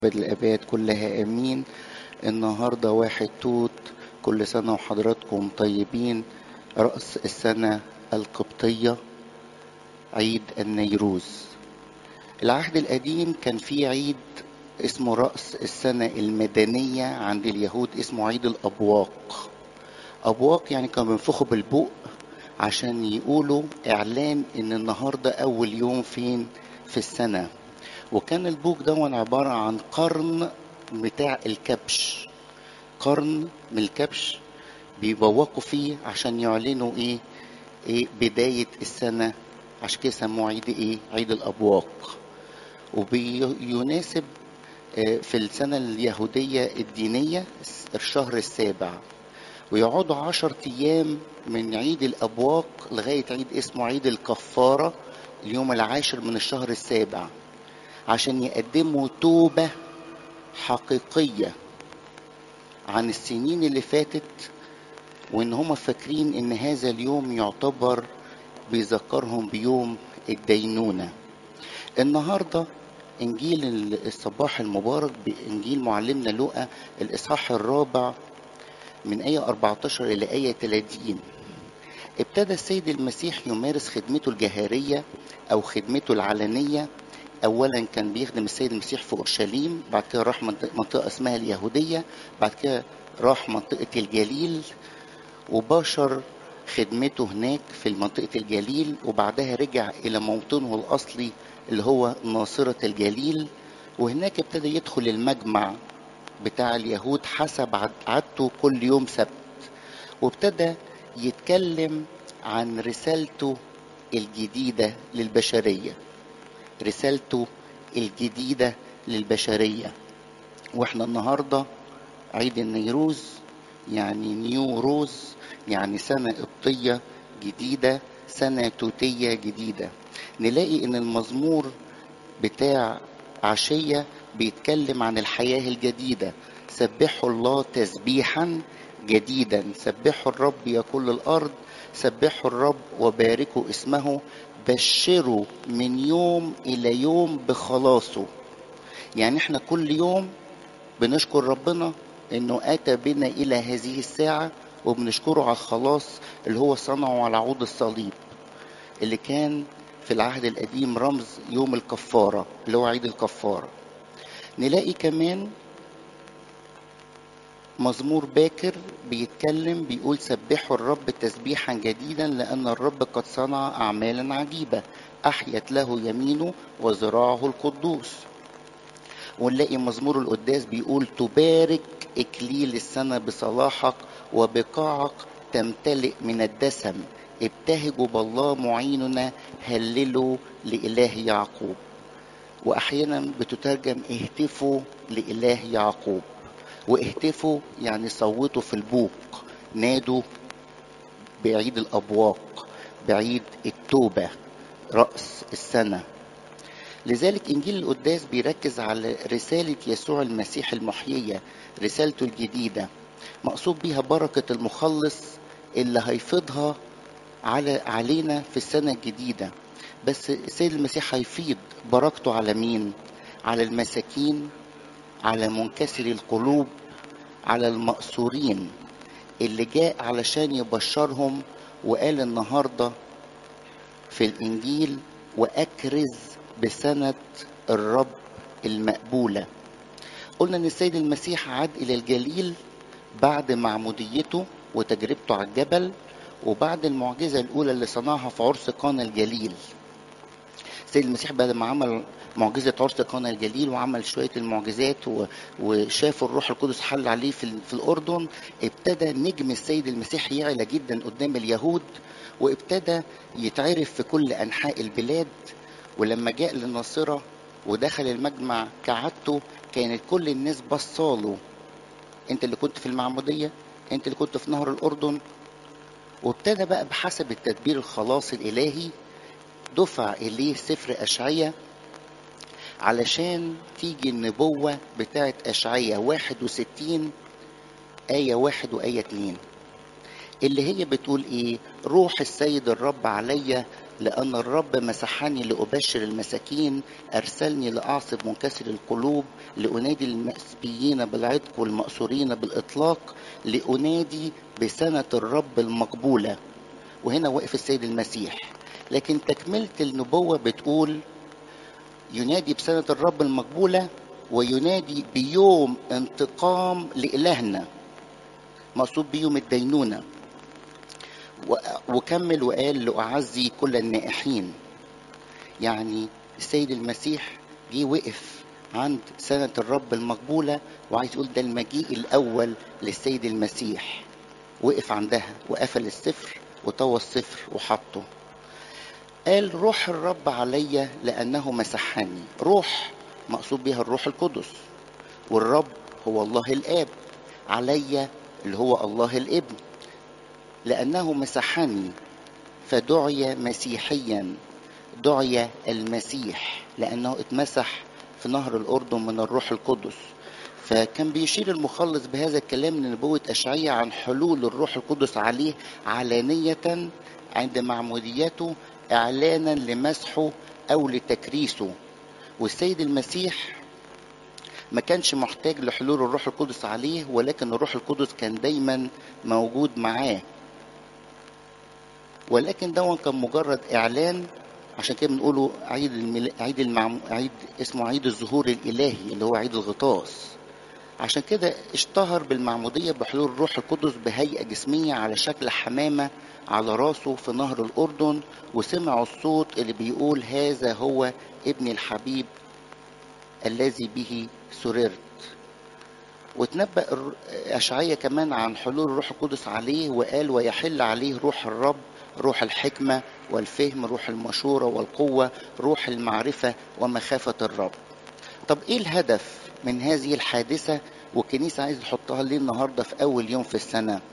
الآباد كلها آمين النهاردة واحد توت كل سنة وحضراتكم طيبين رأس السنة القبطية عيد النيروز العهد القديم كان فيه عيد اسمه رأس السنة المدنية عند اليهود اسمه عيد الأبواق أبواق يعني كانوا بينفخوا بالبوق عشان يقولوا إعلان إن النهاردة أول يوم فين في السنة وكان البوق ده عبارة عن قرن بتاع الكبش قرن من الكبش بيبوقوا فيه عشان يعلنوا ايه ايه بداية السنة عشان كده سموه عيد ايه عيد الأبواق وبيناسب في السنة اليهودية الدينية الشهر السابع ويقعدوا عشر أيام من عيد الأبواق لغاية عيد اسمه عيد الكفارة اليوم العاشر من الشهر السابع عشان يقدموا توبة حقيقية عن السنين اللي فاتت وان هم فاكرين ان هذا اليوم يعتبر بيذكرهم بيوم الدينونة النهاردة انجيل الصباح المبارك بانجيل معلمنا لوقا الاصحاح الرابع من آية 14 إلى آية 30 ابتدى السيد المسيح يمارس خدمته الجهارية أو خدمته العلنية اولا كان بيخدم السيد المسيح في اورشليم بعد كده راح منطقه اسمها اليهوديه بعد كده راح منطقه الجليل وباشر خدمته هناك في منطقه الجليل وبعدها رجع الى موطنه الاصلي اللي هو ناصره الجليل وهناك ابتدى يدخل المجمع بتاع اليهود حسب عادته كل يوم سبت وابتدى يتكلم عن رسالته الجديده للبشريه رسالته الجديدة للبشرية واحنا النهاردة عيد النيروز يعني نيو روز يعني سنة قبطية جديدة سنة توتية جديدة نلاقي ان المزمور بتاع عشية بيتكلم عن الحياة الجديدة سبحوا الله تسبيحا جديدا سبحوا الرب يا كل الأرض سبحوا الرب وباركوا اسمه بشروا من يوم الى يوم بخلاصه يعني احنا كل يوم بنشكر ربنا انه اتى بنا الى هذه الساعه وبنشكره على الخلاص اللي هو صنعه على عود الصليب اللي كان في العهد القديم رمز يوم الكفاره اللي هو عيد الكفاره نلاقي كمان مزمور باكر بيتكلم بيقول سبحوا الرب تسبيحا جديدا لأن الرب قد صنع أعمالا عجيبة أحيت له يمينه وذراعه القدوس ونلاقي مزمور القداس بيقول تبارك إكليل السنة بصلاحك وبقاعك تمتلئ من الدسم ابتهجوا بالله معيننا هللوا لإله يعقوب وأحيانا بتترجم اهتفوا لإله يعقوب واهتفوا يعني صوتوا في البوق نادوا بعيد الأبواق بعيد التوبة رأس السنة لذلك إنجيل القداس بيركز على رسالة يسوع المسيح المحيية رسالته الجديدة مقصود بيها بركة المخلص اللي هيفيضها على علينا في السنة الجديدة بس السيد المسيح هيفيض بركته على مين؟ على المساكين على منكسر القلوب على المأسورين اللي جاء علشان يبشرهم وقال النهارده في الإنجيل وأكرز بسنة الرب المقبولة قلنا إن السيد المسيح عاد إلى الجليل بعد معموديته وتجربته على الجبل وبعد المعجزة الأولى اللي صنعها في عرس قانا الجليل السيد المسيح بعد ما عمل معجزة عرس قانا الجليل وعمل شوية المعجزات وشاف الروح القدس حل عليه في, في الأردن ابتدى نجم السيد المسيح يعلى جدا قدام اليهود وابتدى يتعرف في كل أنحاء البلاد ولما جاء للناصرة ودخل المجمع كعادته كانت كل الناس بصاله انت اللي كنت في المعمودية انت اللي كنت في نهر الأردن وابتدى بقى بحسب التدبير الخلاص الإلهي دفع إليه سفر أشعية علشان تيجي النبوة بتاعت أشعية 61 آية واحد وآية اتنين اللي هي بتقول إيه روح السيد الرب عليا لأن الرب مسحني لأبشر المساكين أرسلني لأعصب منكسر القلوب لأنادي المسبيين بالعتق والمأسورين بالإطلاق لأنادي بسنة الرب المقبولة وهنا وقف السيد المسيح لكن تكملة النبوة بتقول ينادي بسنة الرب المقبولة وينادي بيوم انتقام لإلهنا مقصود بيوم الدينونة وكمل وقال لأعزي كل النائحين يعني السيد المسيح جه وقف عند سنة الرب المقبولة وعايز يقول ده المجيء الأول للسيد المسيح وقف عندها وقفل السفر وطوى السفر وحطه قال روح الرب علي لأنه مسحني روح مقصود بها الروح القدس والرب هو الله الآب علي اللي هو الله الابن لأنه مسحني فدعي مسيحيا دعي المسيح لأنه اتمسح في نهر الأردن من الروح القدس فكان بيشير المخلص بهذا الكلام لنبوة أشعية عن حلول الروح القدس عليه علانية عند معموديته إعلانا لمسحه أو لتكريسه والسيد المسيح ما كانش محتاج لحلول الروح القدس عليه ولكن الروح القدس كان دايما موجود معاه ولكن ده كان مجرد اعلان عشان كده بنقوله عيد المل... عيد المعم... عيد اسمه عيد الظهور الالهي اللي هو عيد الغطاس عشان كده اشتهر بالمعمودية بحلول الروح القدس بهيئة جسمية على شكل حمامة على راسه في نهر الأردن وسمعوا الصوت اللي بيقول هذا هو ابن الحبيب الذي به سررت وتنبأ أشعية كمان عن حلول الروح القدس عليه وقال ويحل عليه روح الرب روح الحكمة والفهم روح المشورة والقوة روح المعرفة ومخافة الرب طب ايه الهدف من هذه الحادثة والكنيسة عايز تحطها ليه النهاردة في أول يوم في السنة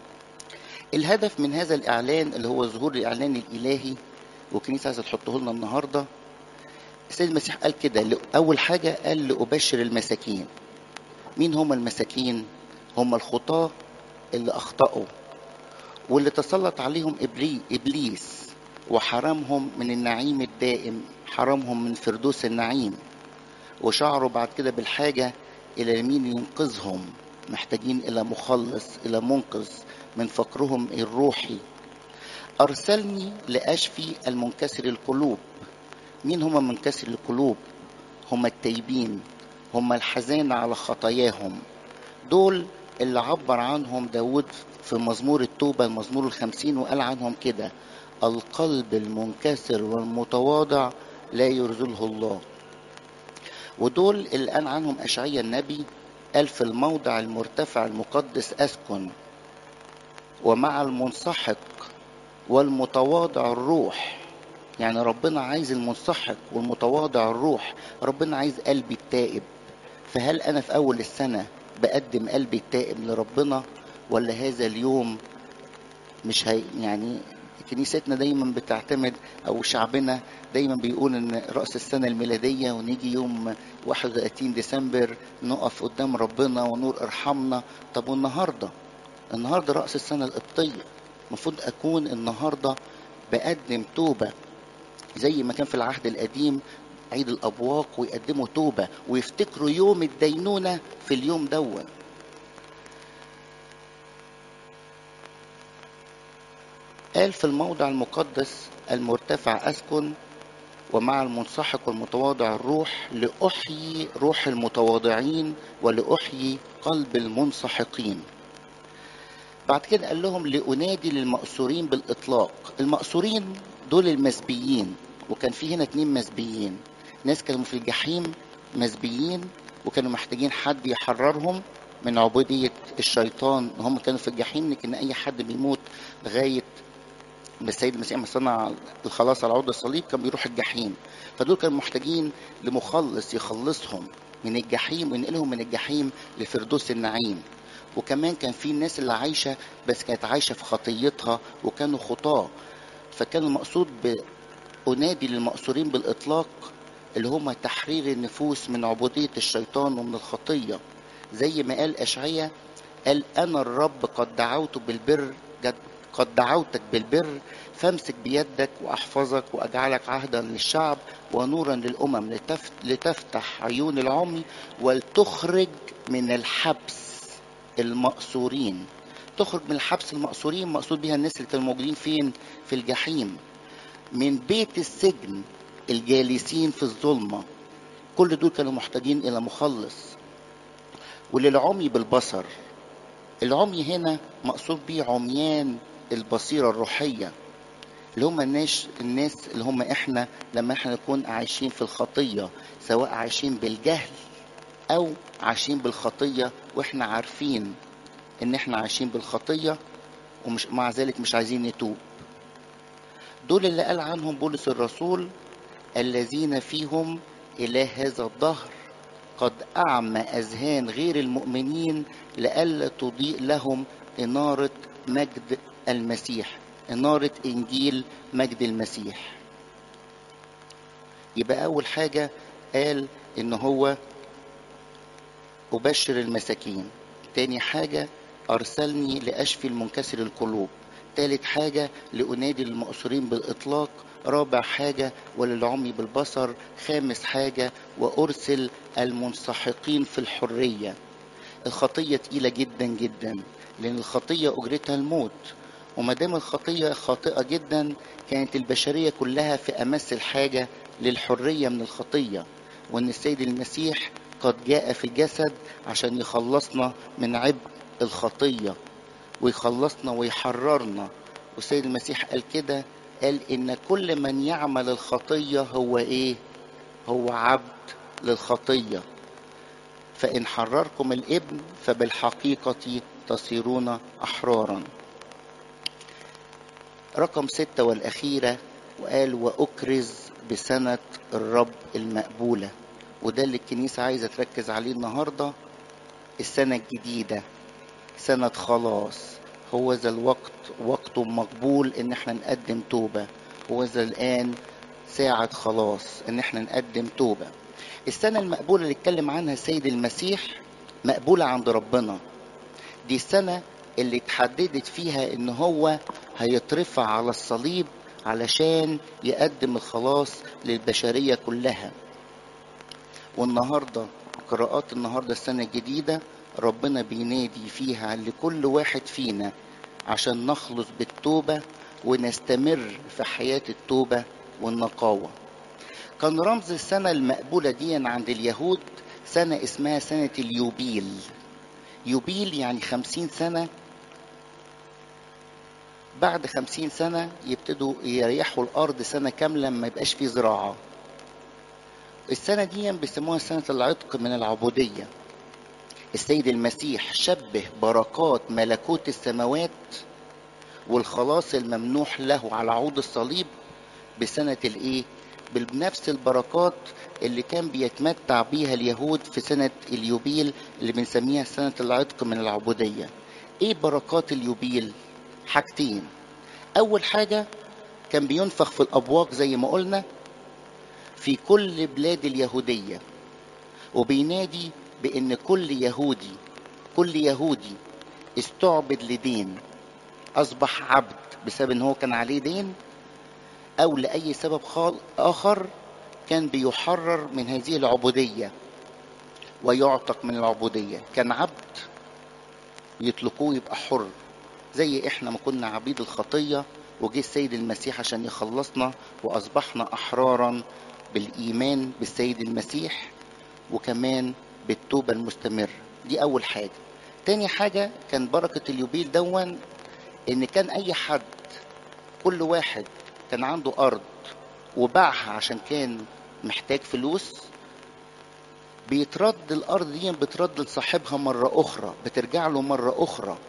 الهدف من هذا الإعلان اللي هو ظهور الإعلان الإلهي والكنيسة عايزة تحطه لنا النهاردة السيد المسيح قال كده أول حاجة قال لأبشر المساكين مين هم المساكين هم الخطاة اللي أخطأوا واللي تسلط عليهم إبليس وحرمهم من النعيم الدائم حرمهم من فردوس النعيم وشعروا بعد كده بالحاجة إلى مين ينقذهم محتاجين إلى مخلص إلى منقذ من فقرهم الروحي أرسلني لأشفي المنكسر القلوب مين هم منكسر القلوب هم التايبين هم الحزان على خطاياهم دول اللي عبر عنهم داود في مزمور التوبة المزمور الخمسين وقال عنهم كده القلب المنكسر والمتواضع لا يرذله الله ودول اللي قال عنهم أشعيا النبي قال في الموضع المرتفع المقدس أسكن ومع المنسحق والمتواضع الروح يعني ربنا عايز المنسحق والمتواضع الروح ربنا عايز قلبي التائب فهل أنا في أول السنة بقدم قلبي التائب لربنا ولا هذا اليوم مش هي يعني كنيستنا دايما بتعتمد او شعبنا دايما بيقول ان راس السنه الميلاديه ونيجي يوم 31 ديسمبر نقف قدام ربنا ونقول ارحمنا طب والنهارده النهارده راس السنه القبطيه المفروض اكون النهارده بقدم توبه زي ما كان في العهد القديم عيد الابواق ويقدموا توبه ويفتكروا يوم الدينونه في اليوم دون قال في الموضع المقدس المرتفع أسكن ومع المنسحق والمتواضع الروح لأحيي روح المتواضعين ولأحيي قلب المنسحقين بعد كده قال لهم لأنادي للمأسورين بالإطلاق المأسورين دول المسبيين وكان في هنا اتنين مسبيين ناس كانوا في الجحيم مسبيين وكانوا محتاجين حد يحررهم من عبودية الشيطان هم كانوا في الجحيم لكن أي حد بيموت لغاية ما السيد المسيح ما صنع الخلاص على عود الصليب كان بيروح الجحيم فدول كانوا محتاجين لمخلص يخلصهم من الجحيم وينقلهم من الجحيم لفردوس النعيم وكمان كان في الناس اللي عايشة بس كانت عايشة في خطيتها وكانوا خطاة فكان المقصود بأنادي للمأسورين بالإطلاق اللي هم تحرير النفوس من عبودية الشيطان ومن الخطية زي ما قال أشعية قال أنا الرب قد دعوت بالبر قد قد دعوتك بالبر فامسك بيدك واحفظك واجعلك عهدا للشعب ونورا للامم لتف... لتفتح عيون العمي ولتخرج من الحبس المأسورين تخرج من الحبس المأسورين مقصود بها الناس اللي كانوا موجودين فين في الجحيم من بيت السجن الجالسين في الظلمة كل دول كانوا محتاجين إلى مخلص وللعمي بالبصر العمي هنا مقصود بيه عميان البصيرة الروحية اللي هم الناس الناس اللي هم احنا لما احنا نكون عايشين في الخطية سواء عايشين بالجهل او عايشين بالخطية واحنا عارفين ان احنا عايشين بالخطية ومش مع ذلك مش عايزين نتوب دول اللي قال عنهم بولس الرسول الذين فيهم إله هذا الدهر قد أعمى أذهان غير المؤمنين لئلا تضيء لهم إنارة مجد المسيح إنارة إنجيل مجد المسيح يبقى أول حاجة قال إن هو أبشر المساكين تاني حاجة أرسلني لأشفي المنكسر القلوب تالت حاجة لأنادي المأسورين بالإطلاق رابع حاجة وللعمي بالبصر خامس حاجة وأرسل المنسحقين في الحرية الخطية تقيلة جدا جدا لأن الخطية أجرتها الموت وما دام الخطية خاطئة جدا كانت البشرية كلها في أمس الحاجة للحرية من الخطية وأن السيد المسيح قد جاء في الجسد عشان يخلصنا من عبء الخطية ويخلصنا ويحررنا والسيد المسيح قال كده قال إن كل من يعمل الخطية هو إيه؟ هو عبد للخطية فإن حرركم الابن فبالحقيقة تصيرون أحرارا رقم ستة والأخيرة وقال وأكرز بسنة الرب المقبولة وده اللي الكنيسة عايزة تركز عليه النهاردة السنة الجديدة سنة خلاص هو ذا الوقت وقت مقبول ان احنا نقدم توبة هو ذا الآن ساعة خلاص ان احنا نقدم توبة السنة المقبولة اللي اتكلم عنها السيد المسيح مقبولة عند ربنا دي السنة اللي اتحددت فيها ان هو هيترفع على الصليب علشان يقدم الخلاص للبشرية كلها والنهاردة قراءات النهاردة السنة الجديدة ربنا بينادي فيها لكل واحد فينا عشان نخلص بالتوبة ونستمر في حياة التوبة والنقاوة كان رمز السنة المقبولة دي عند اليهود سنة اسمها سنة اليوبيل يوبيل يعني خمسين سنة بعد خمسين سنة يبتدوا يريحوا الأرض سنة كاملة ما يبقاش فيه زراعة السنة دي بيسموها سنة العتق من العبودية السيد المسيح شبه بركات ملكوت السماوات والخلاص الممنوح له على عود الصليب بسنة الايه بنفس البركات اللي كان بيتمتع بيها اليهود في سنة اليوبيل اللي بنسميها سنة العتق من العبودية ايه بركات اليوبيل حاجتين اول حاجة كان بينفخ في الابواق زي ما قلنا في كل بلاد اليهودية وبينادي بان كل يهودي كل يهودي استعبد لدين اصبح عبد بسبب ان هو كان عليه دين او لاي سبب اخر كان بيحرر من هذه العبوديه ويعتق من العبوديه كان عبد يطلقوه يبقى حر زي احنا ما كنا عبيد الخطيه وجه السيد المسيح عشان يخلصنا واصبحنا احرارا بالايمان بالسيد المسيح وكمان بالتوبه المستمره دي اول حاجه تاني حاجه كان بركه اليوبيل دون ان كان اي حد كل واحد كان عنده ارض وباعها عشان كان محتاج فلوس بيترد الارض دي بترد لصاحبها مره اخرى بترجع له مره اخرى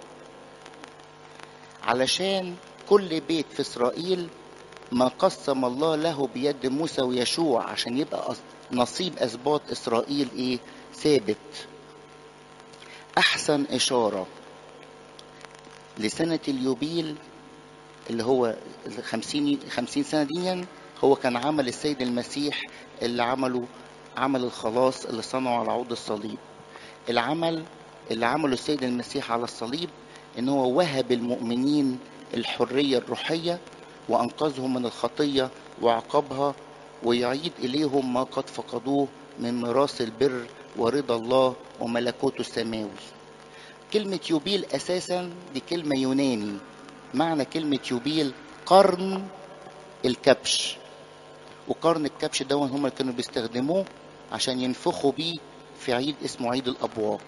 علشان كل بيت في اسرائيل ما قسم الله له بيد موسى ويشوع عشان يبقى نصيب اسباط اسرائيل ايه ثابت احسن اشاره لسنه اليوبيل اللي هو خمسين, خمسين سنة ديا هو كان عمل السيد المسيح اللي عمله عمل الخلاص اللي صنعه على عود الصليب العمل اللي عمله السيد المسيح على الصليب ان هو وهب المؤمنين الحرية الروحية وأنقذهم من الخطية وعقابها ويعيد إليهم ما قد فقدوه من ميراث البر ورضا الله وملكوته السماوي كلمة يوبيل أساسا دي كلمة يوناني معنى كلمة يوبيل قرن الكبش وقرن الكبش ده هم اللي كانوا بيستخدموه عشان ينفخوا بيه في عيد اسمه عيد الأبواق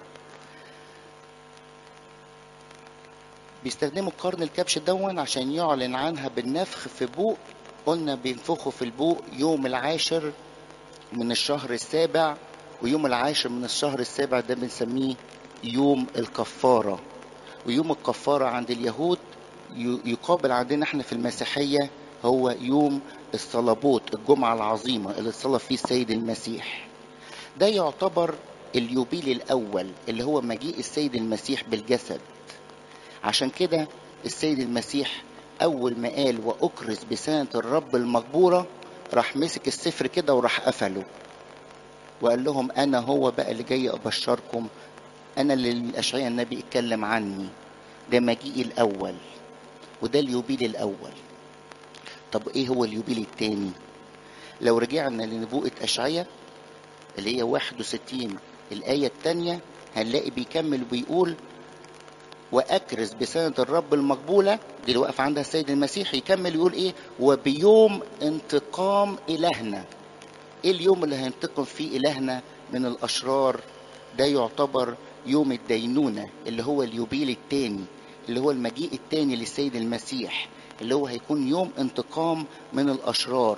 بيستخدموا قرن الكبش دون عشان يعلن عنها بالنفخ في بوق قلنا بينفخوا في البوق يوم العاشر من الشهر السابع ويوم العاشر من الشهر السابع ده بنسميه يوم الكفارة ويوم الكفارة عند اليهود يقابل عندنا احنا في المسيحية هو يوم الصلبوت الجمعة العظيمة اللي اتصلب فيه السيد المسيح ده يعتبر اليوبيل الأول اللي هو مجيء السيد المسيح بالجسد عشان كده السيد المسيح أول ما قال وأكرز بسنة الرب المقبورة راح مسك السفر كده وراح قفله وقال لهم أنا هو بقى اللي جاي أبشركم أنا اللي الأشعياء النبي اتكلم عني ده مجيء الأول وده اليوبيل الأول طب إيه هو اليوبيل التاني لو رجعنا لنبوءة أشعياء اللي هي 61 الآية التانية هنلاقي بيكمل وبيقول وأكرز بسنة الرب المقبولة دي اللي واقف عندها السيد المسيح يكمل يقول إيه وبيوم انتقام إلهنا إيه اليوم اللي هينتقم فيه إلهنا من الأشرار ده يعتبر يوم الدينونة اللي هو اليوبيل التاني اللي هو المجيء التاني للسيد المسيح اللي هو هيكون يوم انتقام من الأشرار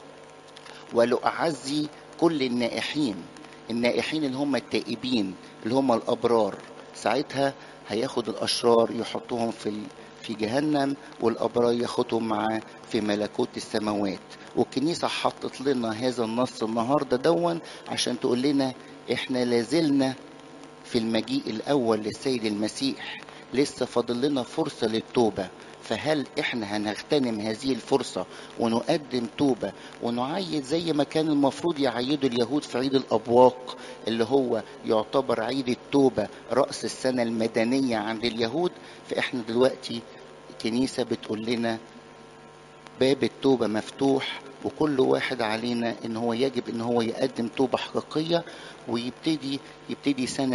ولأعزي كل النائحين النائحين اللي هم التائبين اللي هم الأبرار ساعتها هياخد الأشرار يحطهم في في جهنم والأبرار ياخدهم معاه في ملكوت السماوات والكنيسة حطت لنا هذا النص النهاردة دون عشان تقول لنا احنا لازلنا في المجيء الأول للسيد المسيح لسه فاضل لنا فرصة للتوبة فهل احنا هنغتنم هذه الفرصة ونقدم توبة ونعيد زي ما كان المفروض يعيدوا اليهود في عيد الأبواق اللي هو يعتبر عيد التوبة رأس السنة المدنية عند اليهود فاحنا دلوقتي الكنيسة بتقول لنا باب التوبة مفتوح وكل واحد علينا ان هو يجب ان هو يقدم توبة حقيقية ويبتدي يبتدي سنة